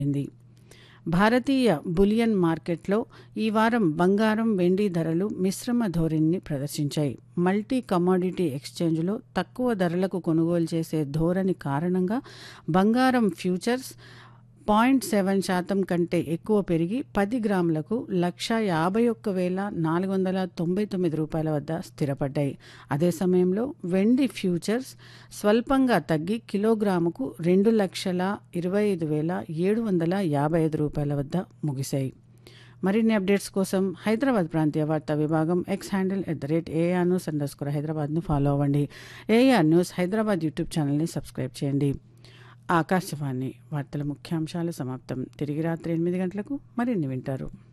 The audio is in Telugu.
ఉంది భారతీయ బులియన్ మార్కెట్లో ఈ వారం బంగారం వెండి ధరలు మిశ్రమ ధోరణిని ప్రదర్శించాయి మల్టీ కమోడిటీ ఎక్స్చేంజ్లో తక్కువ ధరలకు కొనుగోలు చేసే ధోరణి కారణంగా బంగారం ఫ్యూచర్స్ పాయింట్ సెవెన్ శాతం కంటే ఎక్కువ పెరిగి పది గ్రాములకు లక్ష యాభై ఒక్క వేల నాలుగు వందల తొంభై తొమ్మిది రూపాయల వద్ద స్థిరపడ్డాయి అదే సమయంలో వెండి ఫ్యూచర్స్ స్వల్పంగా తగ్గి కిలోగ్రాముకు రెండు లక్షల ఇరవై ఐదు వేల ఏడు వందల యాభై ఐదు రూపాయల వద్ద ముగిశాయి మరిన్ని అప్డేట్స్ కోసం హైదరాబాద్ ప్రాంతీయ వార్తా విభాగం X handle at the rate AR news underscore హైదరాబాద్ను ఫాలో అవ్వండి ఏఆర్ న్యూస్ హైదరాబాద్ యూట్యూబ్ ఛానల్ని సబ్స్క్రైబ్ చేయండి ఆకాశవాణి వార్తల ముఖ్యాంశాలు సమాప్తం తిరిగి రాత్రి ఎనిమిది గంటలకు మరిన్ని వింటారు